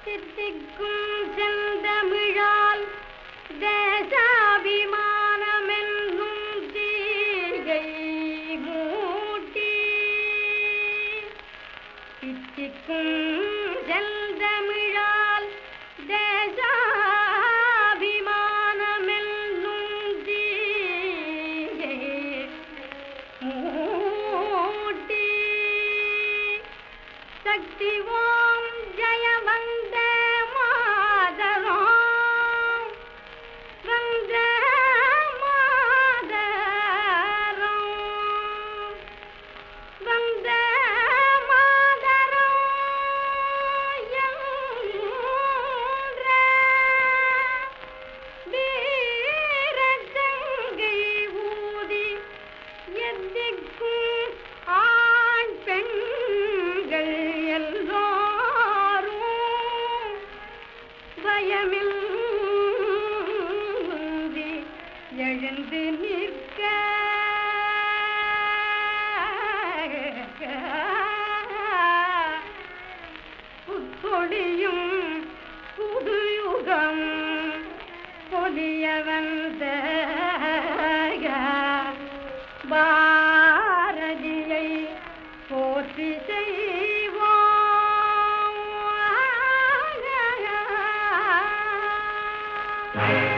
தித்திக்கும் செந்தமிழால் தேசாபிமானமென்னும் தீகை மூட்டி தித்திக்கும் செந்தமிழால் தேசாபிமானமென்னும் தீகை மூட்டி சக்தி ஓம் ஜய வந்த மாதரம் வந்த மாதரம் வந்த மாதரம் என்ற வீரத்தங்கை ஊதி எத்திக்கும் ஆண் பெண்கள் எல்லாரும் பயமின்றி எழுந்து நிற்க புத்தொழியும் புதுயுகம் பொலிய வந்த பாரதியை போற்றி செய்வோம்